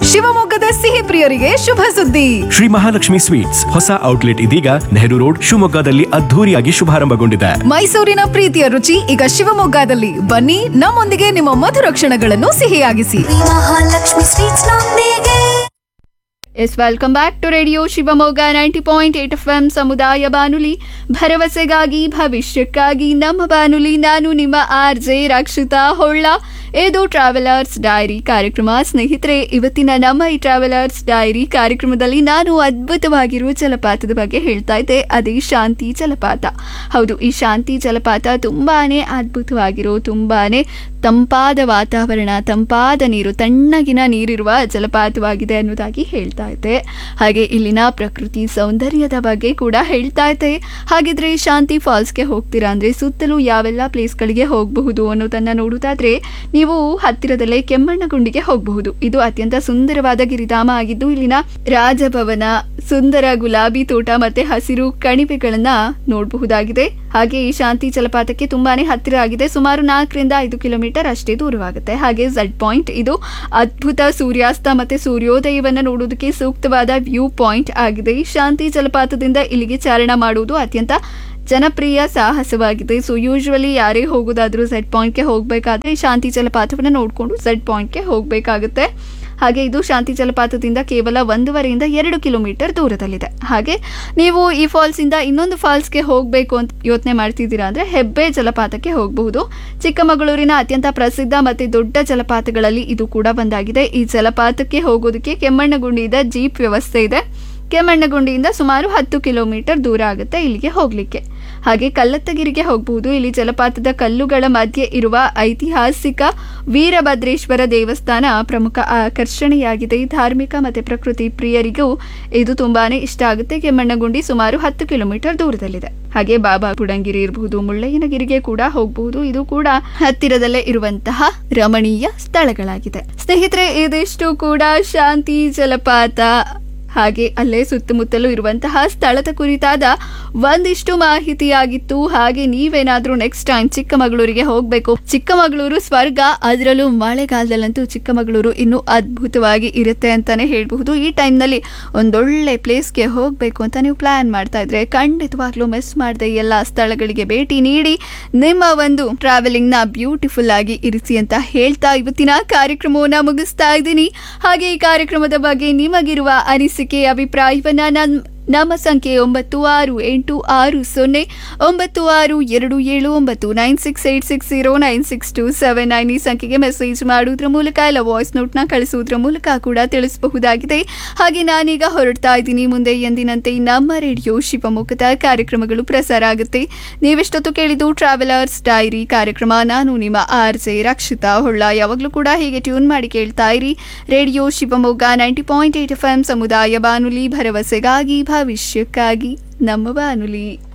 ಶಿವಮೊಗ್ಗದ ಸಿಹಿ ಪ್ರಿಯರಿಗೆ ಶುಭ ಸುದ್ದಿ ಶ್ರೀ ಮಹಾಲಕ್ಷ್ಮಿ ಸ್ವೀಟ್ಸ್ ಹೊಸ ಔಟ್ಲೆಟ್ ಇದೀಗ ನೆಹರು ರೋಡ್ ಶಿವಮೊಗ್ಗದಲ್ಲಿ ಅದ್ಧೂರಿಯಾಗಿ ಶುಭಾರಂಭಗೊಂಡಿದೆ ಮೈಸೂರಿನ ಪ್ರೀತಿಯ ರುಚಿ ಈಗ ಶಿವಮೊಗ್ಗದಲ್ಲಿ ಬನ್ನಿ ನಮ್ಮೊಂದಿಗೆ ನಿಮ್ಮ ಮಧುರ ಕ್ಷಣಗಳನ್ನು ಸಿಹಿಯಾಗಿಸಿ ಮಹಾಲಕ್ಷ್ಮಿ ಸ್ವೀಟ್ಸ್ ನೊಂದಿಗೆ yes welcome back to radio Shivamogga ninety point eight F M ಸಮುದಾಯ ಬಾನುಲಿ ಭರವಸೆಗಾಗಿ ಭವಿಷ್ಯಕ್ಕಾಗಿ ನಮ್ಮ ಬಾನುಲಿ ನಾನು ನಿಮ್ಮ ಆರ್ ಜೆ ರಕ್ಷಿತಾ ಹೊಳ್ಳ ಇದು ಟ್ರಾವೆಲರ್ಸ್ ಡೈರಿ ಕಾರ್ಯಕ್ರಮ ಸ್ನೇಹಿತರೆ ಇವತ್ತಿನ ನಮ್ಮ ಈ ಟ್ರಾವೆಲರ್ಸ್ ಡೈರಿ ಕಾರ್ಯಕ್ರಮದಲ್ಲಿ ನಾನು ಅದ್ಭುತವಾಗಿರುವ ಜಲಪಾತದ ಬಗ್ಗೆ ಹೇಳ್ತಾ ಇದ್ದೆ ಅದೇ ಶಾಂತಿ ಜಲಪಾತ ಹೌದು ಈ ಶಾಂತಿ ಜಲಪಾತ ತುಂಬಾನೇ ಅದ್ಭುತವಾಗಿರೋ ತುಂಬಾನೇ ತಂಪಾದ ವಾತಾವರಣ ತಂಪಾದ ನೀರು ತಣ್ಣಗಿನ ನೀರಿರುವ ಜಲಪಾತವಾಗಿದೆ ಅನ್ನೋದಾಗಿ ಹೇಳ್ತಾ ಇದ್ದೆ ಹಾಗೆ ಇಲ್ಲಿನ ಪ್ರಕೃತಿ ಸೌಂದರ್ಯದ ಬಗ್ಗೆ ಕೂಡ ಹೇಳ್ತಾ ಇದ್ದೆ ಹಾಗಿದ್ರೆ ಶಾಂತಿ ಫಾಲ್ಸ್ಗೆ ಹೋಗ್ತೀರಾ ಅಂದ್ರೆ ಸುತ್ತಲೂ ಯಾವೆಲ್ಲ ಪ್ಲೇಸ್ಗಳಿಗೆ ಹೋಗಬಹುದು ಅನ್ನೋದನ್ನ ನೋಡುವುದಾದ್ರೆ ನೀವು ಹತ್ತಿರದಲ್ಲೇ ಕೆಮ್ಮಣ್ಣಗುಂಡಿಗೆ ಹೋಗಬಹುದು ಇದು ಅತ್ಯಂತ ಸುಂದರವಾದ ಗಿರಿಧಾಮ ಆಗಿದ್ದು ಇಲ್ಲಿನ ರಾಜಭವನ ಸುಂದರ ಗುಲಾಬಿ ತೋಟ ಮತ್ತೆ ಹಸಿರು ಕಣಿವೆಗಳನ್ನ ನೋಡಬಹುದಾಗಿದೆ ಹಾಗೆ ಈ ಶಾಂತಿ ಜಲಪಾತಕ್ಕೆ ತುಂಬಾನೇ ಹತ್ತಿರ ಆಗಿದೆ ಸುಮಾರು ನಾಲ್ಕರಿಂದ ಐದು ಕಿಲೋಮೀಟರ್ ಅಷ್ಟೇ ದೂರವಾಗುತ್ತೆ ಹಾಗೆ ಝಡ್ ಪಾಯಿಂಟ್ ಇದು ಅದ್ಭುತ ಸೂರ್ಯಾಸ್ತ ಮತ್ತೆ ಸೂರ್ಯೋದಯವನ್ನ ನೋಡೋದಕ್ಕೆ ಸೂಕ್ತವಾದ ವ್ಯೂ ಪಾಯಿಂಟ್ ಆಗಿದೆ ಈ ಶಾಂತಿ ಜಲಪಾತದಿಂದ ಇಲ್ಲಿಗೆ ಚಾರಣ ಮಾಡುವುದು ಅತ್ಯಂತ ಜನಪ್ರಿಯ ಸಾಹಸವಾಗಿದೆ ಸೊ ಯೂಶ್ವಲಿ ಯಾರೇ ಹೋಗೋದಾದ್ರೂ ಝೆಡ್ ಪಾಯಿಂಟ್ಗೆ ಹೋಗಬೇಕಾದ್ರೆ ಈ ಶಾಂತಿ ಜಲಪಾತವನ್ನು ನೋಡಿಕೊಂಡು ಝೆಡ್ ಪಾಯಿಂಟ್ಗೆ ಹೋಗಬೇಕಾಗುತ್ತೆ ಹಾಗೆ ಇದು ಶಾಂತಿ ಜಲಪಾತದಿಂದ ಕೇವಲ ಒಂದೂವರೆಯಿಂದ ಎರಡು ಕಿಲೋಮೀಟರ್ ದೂರದಲ್ಲಿದೆ ಹಾಗೆ ನೀವು ಈ ಫಾಲ್ಸಿಂದ ಇನ್ನೊಂದು ಫಾಲ್ಸ್ಗೆ ಹೋಗಬೇಕು ಅಂತ ಯೋಚನೆ ಮಾಡ್ತಿದ್ದೀರಾ ಅಂದರೆ ಹೆಬ್ಬೆ ಜಲಪಾತಕ್ಕೆ ಹೋಗಬಹುದು ಚಿಕ್ಕಮಗಳೂರಿನ ಅತ್ಯಂತ ಪ್ರಸಿದ್ಧ ಮತ್ತು ದೊಡ್ಡ ಜಲಪಾತಗಳಲ್ಲಿ ಇದು ಕೂಡ ಒಂದಾಗಿದೆ ಈ ಜಲಪಾತಕ್ಕೆ ಹೋಗೋದಕ್ಕೆ ಕೆಮ್ಮಣ್ಣಗುಂಡಿಯಿಂದ ಜೀಪ್ ವ್ಯವಸ್ಥೆ ಇದೆ ಕೆಮ್ಮಣ್ಣಗುಂಡಿಯಿಂದ ಸುಮಾರು ಹತ್ತು ಕಿಲೋಮೀಟರ್ ದೂರ ಆಗುತ್ತೆ ಇಲ್ಲಿಗೆ ಹೋಗಲಿಕ್ಕೆ ಹಾಗೆ ಕಲ್ಲತ್ತಗಿರಿಗೆ ಹೋಗಬಹುದು ಇಲ್ಲಿ ಜಲಪಾತದ ಕಲ್ಲುಗಳ ಮಧ್ಯೆ ಇರುವ ಐತಿಹಾಸಿಕ ವೀರಭದ್ರೇಶ್ವರ ದೇವಸ್ಥಾನ ಪ್ರಮುಖ ಆಕರ್ಷಣೆಯಾಗಿದೆ ಧಾರ್ಮಿಕ ಮತ್ತು ಪ್ರಕೃತಿ ಪ್ರಿಯರಿಗೂ ಇದು ತುಂಬಾನೇ ಇಷ್ಟ ಆಗುತ್ತೆ ಕೆಮ್ಮಣ್ಣಗುಂಡಿ ಸುಮಾರು ಹತ್ತು ಕಿಲೋಮೀಟರ್ ದೂರದಲ್ಲಿದೆ ಹಾಗೆ ಬಾಬಾ ಬುಡಂಗಿರಿ ಇರಬಹುದು ಮುಳ್ಳಯ್ಯನಗಿರಿಗೆ ಕೂಡ ಹೋಗಬಹುದು ಇದು ಕೂಡ ಹತ್ತಿರದಲ್ಲೇ ಇರುವಂತಹ ರಮಣೀಯ ಸ್ಥಳಗಳಾಗಿದೆ ಸ್ನೇಹಿತರೆ ಇದಿಷ್ಟು ಕೂಡ ಶಾಂತಿ ಜಲಪಾತ ಹಾಗೆ ಅಲ್ಲೇ ಸುತ್ತಮುತ್ತಲೂ ಇರುವಂತಹ ಸ್ಥಳದ ಕುರಿತಾದ ಒಂದಿಷ್ಟು ಮಾಹಿತಿಯಾಗಿತ್ತು ಹಾಗೆ ನೀವೇನಾದ್ರೂ ನೆಕ್ಸ್ಟ್ ಟೈಮ್ ಚಿಕ್ಕಮಗಳೂರಿಗೆ ಹೋಗಬೇಕು ಚಿಕ್ಕಮಗಳೂರು ಸ್ವರ್ಗ ಅದರಲ್ಲೂ ಮಳೆಗಾಲದಲ್ಲಂತೂ ಚಿಕ್ಕಮಗಳೂರು ಇನ್ನೂ ಅದ್ಭುತವಾಗಿ ಇರುತ್ತೆ ಅಂತಾನೆ ಹೇಳ್ಬಹುದು ಈ ಟೈಮ್ನಲ್ಲಿ ಒಂದೊಳ್ಳೆ ಪ್ಲೇಸ್ಗೆ ಹೋಗಬೇಕು ಅಂತ ನೀವು ಪ್ಲಾನ್ ಮಾಡ್ತಾ ಇದ್ರೆ ಖಂಡಿತವಾಗ್ಲೂ ಮಿಸ್ ಮಾಡದೆ ಎಲ್ಲ ಸ್ಥಳಗಳಿಗೆ ಭೇಟಿ ನೀಡಿ ನಿಮ್ಮ ಒಂದು ಟ್ರಾವೆಲಿಂಗ್ನ ಬ್ಯೂಟಿಫುಲ್ ಆಗಿ ಇರಿಸಿ ಅಂತ ಹೇಳ್ತಾ ಇವತ್ತಿನ ಕಾರ್ಯಕ್ರಮವನ್ನ ಮುಗಿಸ್ತಾ ಇದ್ದೀನಿ ಹಾಗೆ ಈ ಕಾರ್ಯಕ್ರಮದ ಬಗ್ಗೆ ನಿಮಗಿರುವ ಅನಿಸಿಕೆ ಅಭಿಪ್ರಾಯವನ್ನ ನನ್ನ ನಮ್ಮ ಸಂಖ್ಯೆ ಒಂಬತ್ತು ಆರು ಎಂಟು ಆರು ಸೊನ್ನೆ ಒಂಬತ್ತು ಆರು ಎರಡು ಏಳು ಒಂಬತ್ತು nine six eight six zero nine six two seven nine ಈ ಸಂಖ್ಯೆಗೆ ಮೆಸೇಜ್ ಮಾಡುವುದರ ಮೂಲಕ ಇಲ್ಲ ವಾಯ್ಸ್ ನೋಟ್ನ ಕಳಿಸುವುದರ ಮೂಲಕ ಕೂಡ ತಿಳಿಸಬಹುದಾಗಿದೆ ಹಾಗೆ ನಾನೀಗ ಹೊರಡ್ತಾ ಇದ್ದೀನಿ ಮುಂದೆ ಎಂದಿನಂತೆ ನಮ್ಮ ರೇಡಿಯೋ ಶಿವಮೊಗ್ಗದ ಕಾರ್ಯಕ್ರಮಗಳು ಪ್ರಸಾರ ಆಗುತ್ತೆ ನೀವೆಷ್ಟೊತ್ತು ಕೇಳಿದ್ದು ಟ್ರಾವೆಲರ್ಸ್ ಡೈರಿ ಕಾರ್ಯಕ್ರಮ ನಾನು ನಿಮ್ಮ ಆರ್ ಜೆ ರಕ್ಷಿತಾ ಹೊಳ್ಳ ಯಾವಾಗಲೂ ಕೂಡ ಹೀಗೆ ಟ್ಯೂನ್ ಮಾಡಿ ಕೇಳ್ತಾ ಇರಿ radio Shivamogga ninety point eight F M ಸಮುದಾಯ ಬಾನುಲಿ ಭರವಸೆಗಾಗಿ ಭವಿಷ್ಯಕ್ಕಾಗಿ ನಮ್ಮ ಬಾನುಲಿ